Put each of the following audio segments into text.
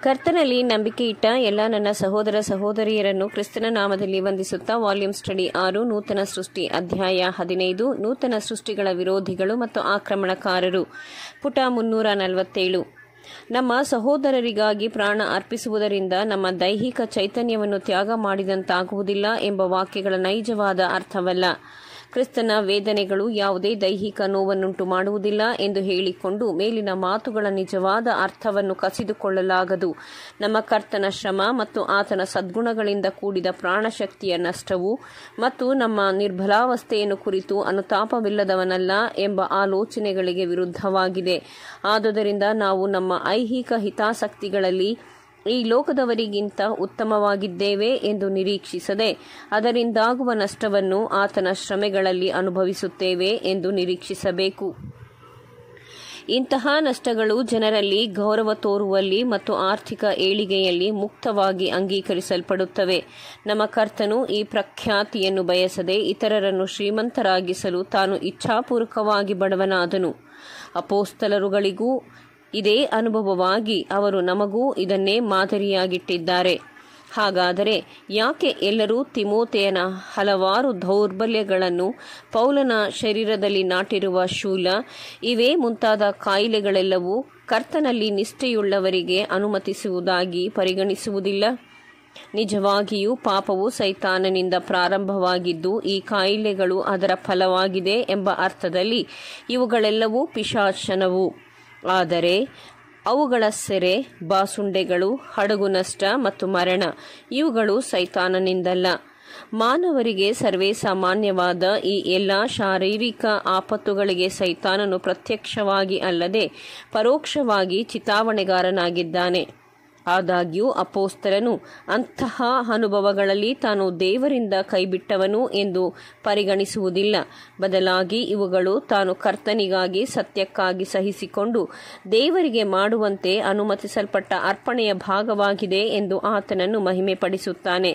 ಕರ್ತನಲ್ಲಿ ನಂಬಿಕೆ ಇಟ್ಟ ಎಲ್ಲ ನನ್ನ ಸಹೋದರ ಸಹೋದರಿಯರನ್ನು ಕ್ರಿಸ್ತನ ನಾಮದಲ್ಲಿ ವಂದಿಸುತ್ತಾ ವಾಲ್ಯೂಮ್ ಸ್ಟಡಿ ಆರು ನೂತನ ಸೃಷ್ಟಿ ಅಧ್ಯಾಯ ಹದಿನೈದು ನೂತನ ಸೃಷ್ಟಿಗಳ ವಿರೋಧಿಗಳು ಮತ್ತು ಆಕ್ರಮಣಕಾರರು ಪುಟ ಮುನ್ನೂರ ನಲವತ್ತೇಳು ನಮ್ಮ ಸಹೋದರರಿಗಾಗಿ ಪ್ರಾಣ ಅರ್ಪಿಸುವುದರಿಂದ ನಮ್ಮ ದೈಹಿಕ ಚೈತನ್ಯವನ್ನು ತ್ಯಾಗ ಮಾಡಿದಂತಾಗುವುದಿಲ್ಲ ಎಂಬ ವಾಕ್ಯಗಳ ನೈಜವಾದ ಅರ್ಥವಲ್ಲ ಕ್ರಿಸ್ತನ ವೇದನೆಗಳು ಯಾವುದೇ ದೈಹಿಕ ನೋವನ್ನುಂಟು ಮಾಡುವುದಿಲ್ಲ ಎಂದು ಹೇಳಿಕೊಂಡು ಮೇಲಿನ ಮಾತುಗಳ ನಿಜವಾದ ಅರ್ಥವನ್ನು ಕಸಿದುಕೊಳ್ಳಲಾಗದು ನಮ್ಮ ಕರ್ತನ ಶ್ರಮ ಮತ್ತು ಆತನ ಸದ್ಗುಣಗಳಿಂದ ಕೂಡಿದ ಪ್ರಾಣಶಕ್ತಿಯ ನಷ್ಟವು ಮತ್ತು ನಮ್ಮ ನಿರ್ಬಲಾವಸ್ಥೆಯನ್ನು ಕುರಿತು ಅನುತಾಪವಿಲ್ಲದವನಲ್ಲ ಎಂಬ ಆಲೋಚನೆಗಳಿಗೆ ವಿರುದ್ಧವಾಗಿದೆ ಆದುದರಿಂದ ನಾವು ನಮ್ಮ ಐಹಿಕ ಹಿತಾಸಕ್ತಿಗಳಲ್ಲಿ ಈ ಲೋಕದವರಿಗಿಂತ ಉತ್ತಮವಾಗಿದ್ದೇವೆ ಎಂದು ನಿರೀಕ್ಷಿಸದೆ ಅದರಿಂದಾಗುವ ನಷ್ಟವನ್ನು ಆತನ ಶ್ರಮೆಗಳಲ್ಲಿ ಅನುಭವಿಸುತ್ತೇವೆ ಎಂದು ನಿರೀಕ್ಷಿಸಬೇಕು ಇಂತಹ ನಷ್ಟಗಳು ಜನರಲ್ಲಿ ಗೌರವ ತೋರುವಲ್ಲಿ ಮತ್ತು ಆರ್ಥಿಕ ಏಳಿಗೆಯಲ್ಲಿ ಮುಕ್ತವಾಗಿ ಅಂಗೀಕರಿಸಲ್ಪಡುತ್ತವೆ ನಮ್ಮ ಕರ್ತನು ಈ ಪ್ರಖ್ಯಾತಿಯನ್ನು ಬಯಸದೆ ಇತರರನ್ನು ಶ್ರೀಮಂತರಾಗಿಸಲು ತಾನು ಇಚ್ಛಾಪೂರ್ವಕವಾಗಿ ಬಡವನಾದನು ಅಪೋಸ್ತಲರುಗಳಿಗೂ ಇದೇ ಅನುಭವವಾಗಿ ಅವರು ನಮಗೂ ಇದನ್ನೇ ಮಾದರಿಯಾಗಿಟ್ಟಿದ್ದಾರೆ ಹಾಗಾದರೆ ಯಾಕೆ ಎಲ್ಲರೂ ತಿಮೋತೆಯನ ಹಲವಾರು ದೌರ್ಬಲ್ಯಗಳನ್ನು ಪೌಲನ ಶರೀರದಲ್ಲಿ ನಾಟಿರುವ ಶೂಲ ಇವೇ ಮುಂತಾದ ಕಾಯಿಲೆಗಳೆಲ್ಲವೂ ಕರ್ತನಲ್ಲಿ ನಿಷ್ಠೆಯುಳ್ಳವರಿಗೆ ಅನುಮತಿಸುವುದಾಗಿ ಪರಿಗಣಿಸುವುದಿಲ್ಲ ನಿಜವಾಗಿಯೂ ಪಾಪವು ಸೈತಾನನಿಂದ ಪ್ರಾರಂಭವಾಗಿದ್ದು ಈ ಕಾಯಿಲೆಗಳು ಅದರ ಫಲವಾಗಿದೆ ಎಂಬ ಅರ್ಥದಲ್ಲಿ ಇವುಗಳೆಲ್ಲವೂ ಪಿಶಾಚನವು ಆದರೆ ಅವುಗಳ ಸೆರೆ ಬಾಸುಂಡೆಗಳು ಹಡಗು ನಷ್ಟ ಮತ್ತು ಮರಣ ಇವುಗಳು ಸೈತಾನನಿಂದಲ್ಲ ಮಾನವರಿಗೆ ಸರ್ವೇ ಸಾಮಾನ್ಯವಾದ ಈ ಎಲ್ಲ ಶಾರೀರಿಕ ಆಪತ್ತುಗಳಿಗೆ ಸೈತಾನನು ಪ್ರತ್ಯಕ್ಷವಾಗಿ ಅಲ್ಲದೆ ಪರೋಕ್ಷವಾಗಿ ಚಿತಾವಣೆಗಾರನಾಗಿದ್ದಾನೆ ಆದಾಗ್ಯೂ ಅಪೋಸ್ತರನು ಅಂತಹ ಅನುಭವಗಳಲ್ಲಿ ತಾನು ದೇವರಿಂದ ಕೈಬಿಟ್ಟವನು ಎಂದು ಪರಿಗಣಿಸುವುದಿಲ್ಲ ಬದಲಾಗಿ ಇವುಗಳು ತಾನು ಕರ್ತನಿಗಾಗಿ ಸತ್ಯಕ್ಕಾಗಿ ಸಹಿಸಿಕೊಂಡು ದೇವರಿಗೆ ಮಾಡುವಂತೆ ಅನುಮತಿಸಲ್ಪಟ್ಟ ಅರ್ಪಣೆಯ ಭಾಗವಾಗಿದೆ ಎಂದು ಆತನನ್ನು ಮಹಿಮೆಪಡಿಸುತ್ತಾನೆ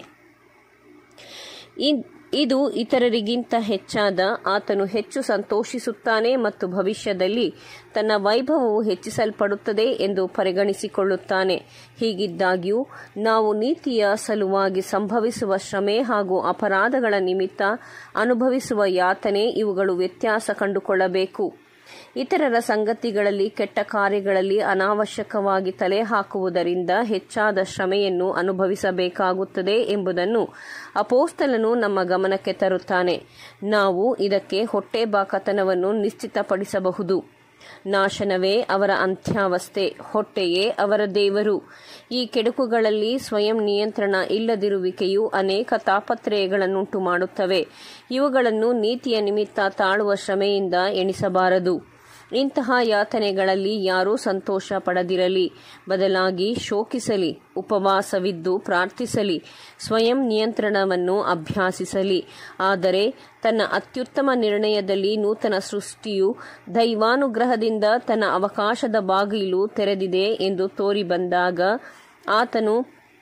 ಇದು ಇತರರಿಗಿಂತ ಹೆಚ್ಚಾದ ಆತನು ಹೆಚ್ಚು ಸಂತೋಷಿಸುತ್ತಾನೆ ಮತ್ತು ಭವಿಷ್ಯದಲ್ಲಿ ತನ್ನ ವೈಭವವು ಹೆಚ್ಚಿಸಲ್ಪಡುತ್ತದೆ ಎಂದು ಪರಿಗಣಿಸಿಕೊಳ್ಳುತ್ತಾನೆ ಹೀಗಿದ್ದಾಗ್ಯೂ ನಾವು ನೀತಿಯ ಸಲುವಾಗಿ ಸಂಭವಿಸುವ ಶ್ರಮೆ ಹಾಗೂ ಅಪರಾಧಗಳ ನಿಮಿತ್ತ ಅನುಭವಿಸುವ ಯಾತನೆ ಇವುಗಳು ವ್ಯತ್ಯಾಸ ಕಂಡುಕೊಳ್ಳಬೇಕು ಇತರರ ಸಂಗತಿಗಳಲ್ಲಿ ಕೆಟ್ಟ ಕಾರ್ಯಗಳಲ್ಲಿ ಅನಾವಶ್ಯಕವಾಗಿ ತಲೆ ಹಾಕುವುದರಿಂದ ಹೆಚ್ಚಾದ ಶ್ರಮೆಯನ್ನು ಅನುಭವಿಸಬೇಕಾಗುತ್ತದೆ ಎಂಬುದನ್ನು ಅಪೋಸ್ತಲನು ನಮ್ಮ ಗಮನಕ್ಕೆ ತರುತ್ತಾನೆ ನಾವು ಇದಕ್ಕೆ ಹೊಟ್ಟೆಬಾಕತನವನ್ನು ನಿಶ್ಚಿತಪಡಿಸಬಹುದು ನಾಶನವೇ ಅವರ ಅಂತ್ಯಾವಸ್ಥೆ ಹೊಟ್ಟೆಯೇ ಅವರ ದೇವರು ಈ ಕೆಡುಕುಗಳಲ್ಲಿ ಸ್ವಯಂ ನಿಯಂತ್ರಣ ಇಲ್ಲದಿರುವಿಕೆಯು ಅನೇಕ ತಾಪತ್ರಯಗಳನ್ನುಂಟು ಮಾಡುತ್ತವೆ ಇವುಗಳನ್ನು ನೀತಿಯ ನಿಮಿತ್ತ ತಾಳುವ ಶ್ರಮೆಯಿಂದ ಎಣಿಸಬಾರದು ಇಂತಹ ಯಾತನೆಗಳಲ್ಲಿ ಯಾರೂ ಸಂತೋಷ ಪಡದಿರಲಿ ಬದಲಾಗಿ ಶೋಕಿಸಲಿ ಉಪವಾಸವಿದ್ದು ಪ್ರಾರ್ಥಿಸಲಿ ಸ್ವಯಂ ನಿಯಂತ್ರಣವನ್ನು ಅಭ್ಯಾಸಿಸಲಿ ಆದರೆ ತನ್ನ ಅತ್ಯುತ್ತಮ ನಿರ್ಣಯದಲ್ಲಿ ನೂತನ ಸೃಷ್ಟಿಯು ದೈವಾನುಗ್ರಹದಿಂದ ತನ್ನ ಅವಕಾಶದ ಬಾಗಿಲು ತೆರೆದಿದೆ ಎಂದು ತೋರಿ ಬಂದಾಗ ಆತನು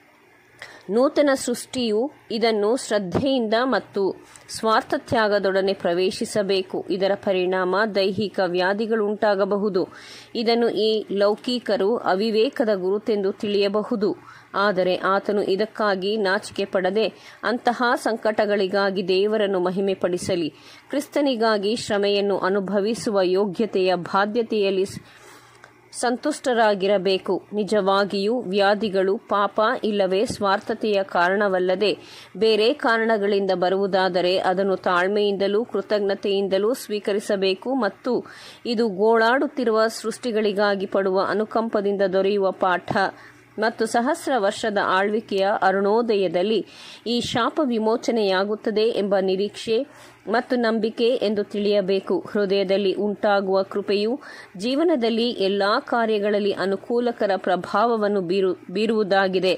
ನೂತನ ಸೃಷ್ಟಿಯು ಇದನ್ನು ಶ್ರದ್ಧೆಯಿಂದ ಮತ್ತು ಸ್ವಾರ್ಥತ್ಯಾಗದೊಡನೆ ಪ್ರವೇಶಿಸಬೇಕು ಇದರ ಪರಿಣಾಮ ದೈಹಿಕ ವ್ಯಾಧಿಗಳುಂಟಾಗಬಹುದು ಇದನ್ನು ಈ ಲೌಕಿಕರು ಅವಿವೇಕದ ಗುರುತೆಂದು ತಿಳಿಯಬಹುದು ಆದರೆ ಆತನು ಇದಕ್ಕಾಗಿ ನಾಚಿಕೆ ಪಡದೆ ಅಂತಹ ಸಂಕಟಗಳಿಗಾಗಿ ದೇವರನ್ನು ಮಹಿಮೆಪಡಿಸಲಿ ಕ್ರಿಸ್ತನಿಗಾಗಿ ಶ್ರಮೆಯನ್ನು ಅನುಭವಿಸುವ ಯೋಗ್ಯತೆಯ ಬಾಧ್ಯತೆಯಲ್ಲಿ ಸಂತುಷ್ಟರಾಗಿರಬೇಕು ನಿಜವಾಗಿಯೂ ವ್ಯಾಧಿಗಳು ಪಾಪ ಇಲ್ಲವೇ ಸ್ವಾರ್ಥತೆಯ ಕಾರಣವಲ್ಲದೆ ಬೇರೆ ಕಾರಣಗಳಿಂದ ಬರುವುದಾದರೆ ಅದನ್ನು ತಾಳ್ಮೆಯಿಂದಲೂ ಕೃತಜ್ಞತೆಯಿಂದಲೂ ಸ್ವೀಕರಿಸಬೇಕು ಮತ್ತು ಇದು ಗೋಳಾಡುತ್ತಿರುವ ಸೃಷ್ಟಿಗಳಿಗಾಗಿ ಪಡುವ ಅನುಕಂಪದಿಂದ ದೊರೆಯುವ ಪಾಠ ಮತ್ತು ಸಹಸ್ರ ವರ್ಷದ ಆಳ್ವಿಕೆಯ ಅರುಣೋದಯದಲ್ಲಿ ಈ ಶಾಪ ವಿಮೋಚನೆಯಾಗುತ್ತದೆ ಎಂಬ ನಿರೀಕ್ಷೆ ಮತ್ತು ನಂಬಿಕೆ ಎಂದು ತಿಳಿಯಬೇಕು ಹೃದಯದಲ್ಲಿ ಉಂಟಾಗುವ ಕೃಪೆಯು ಜೀವನದಲ್ಲಿ ಎಲ್ಲಾ ಕಾರ್ಯಗಳಲ್ಲಿ ಅನುಕೂಲಕರ ಪ್ರಭಾವವನ್ನು ಬೀರು ಬೀರುವುದಾಗಿದೆ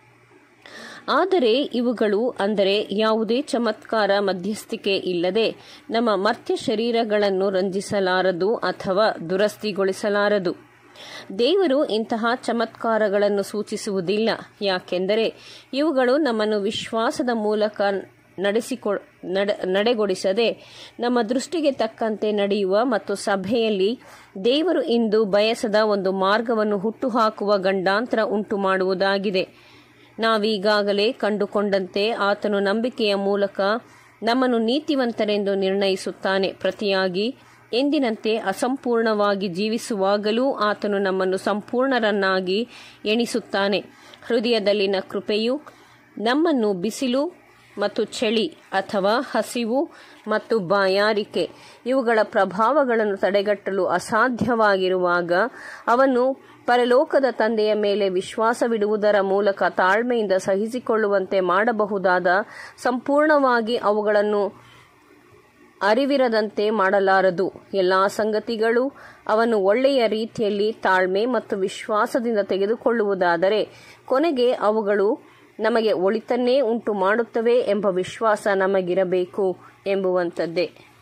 ಆದರೆ ಇವುಗಳು ಅಂದರೆ ಯಾವುದೇ ಚಮತ್ಕಾರ ಮಧ್ಯಸ್ಥಿಕೆ ಇಲ್ಲದೆ ನಮ್ಮ ಮರ್ತ್ಯ ಶರೀರಗಳನ್ನು ರಂಜಿಸಲಾರದು ಅಥವಾ ದುರಸ್ತಿಗೊಳಿಸಲಾರದು ದೇವರು ಇಂತಹ ಚಮತ್ಕಾರಗಳನ್ನು ಸೂಚಿಸುವುದಿಲ್ಲ ಯಾಕೆಂದರೆ ಇವುಗಳು ನಮ್ಮನ್ನು ವಿಶ್ವಾಸದ ಮೂಲಕ ನಡೆಸಿಕೊ ನಡ ನಡೆಗೊಳಿಸದೆ ನಮ್ಮ ದೃಷ್ಟಿಗೆ ತಕ್ಕಂತೆ ನಡೆಯುವ ಮತ್ತು ಸಭೆಯಲ್ಲಿ ದೇವರು ಇಂದು ಬಯಸದ ಒಂದು ಮಾರ್ಗವನ್ನು ಹುಟ್ಟುಹಾಕುವ ಗಂಡಾಂತರ ಉಂಟು ಮಾಡುವುದಾಗಿದೆ ನಾವೀಗಾಗಲೇ ಕಂಡುಕೊಂಡಂತೆ ಆತನು ನಂಬಿಕೆಯ ಮೂಲಕ ನಮ್ಮನ್ನು ನೀತಿವಂತರೆಂದು ನಿರ್ಣಯಿಸುತ್ತಾನೆ ಪ್ರತಿಯಾಗಿ ಎಂದಿನಂತೆ ಅಸಂಪೂರ್ಣವಾಗಿ ಜೀವಿಸುವಾಗಲೂ ಆತನು ನಮ್ಮನ್ನು ಸಂಪೂರ್ಣರನ್ನಾಗಿ ಎಣಿಸುತ್ತಾನೆ ಹೃದಯದಲ್ಲಿನ ಕೃಪೆಯು ನಮ್ಮನ್ನು ಬಿಸಿಲು ಮತ್ತು ಚಳಿ ಅಥವಾ ಹಸಿವು ಮತ್ತು ಬಾಯಾರಿಕೆ ಇವುಗಳ ಪ್ರಭಾವಗಳನ್ನು ತಡೆಗಟ್ಟಲು ಅಸಾಧ್ಯವಾಗಿರುವಾಗ ಅವನು ಪರಲೋಕದ ತಂದೆಯ ಮೇಲೆ ವಿಶ್ವಾಸವಿಡುವುದರ ಮೂಲಕ ತಾಳ್ಮೆಯಿಂದ ಸಹಿಸಿಕೊಳ್ಳುವಂತೆ ಮಾಡಬಹುದಾದ ಸಂಪೂರ್ಣವಾಗಿ ಅವುಗಳನ್ನು ಅರಿವಿರದಂತೆ ಮಾಡಲಾರದು ಎಲ್ಲ ಸಂಗತಿಗಳು ಅವನು ಒಳ್ಳೆಯ ರೀತಿಯಲ್ಲಿ ತಾಳ್ಮೆ ಮತ್ತು ವಿಶ್ವಾಸದಿಂದ ತೆಗೆದುಕೊಳ್ಳುವುದಾದರೆ ಕೊನೆಗೆ ಅವುಗಳು ನಮಗೆ ಒಳಿತನ್ನೇ ಉಂಟು ಮಾಡುತ್ತವೆ ಎಂಬ ವಿಶ್ವಾಸ ನಮಗಿರಬೇಕು ಎಂಬುವಂಥದ್ದೇ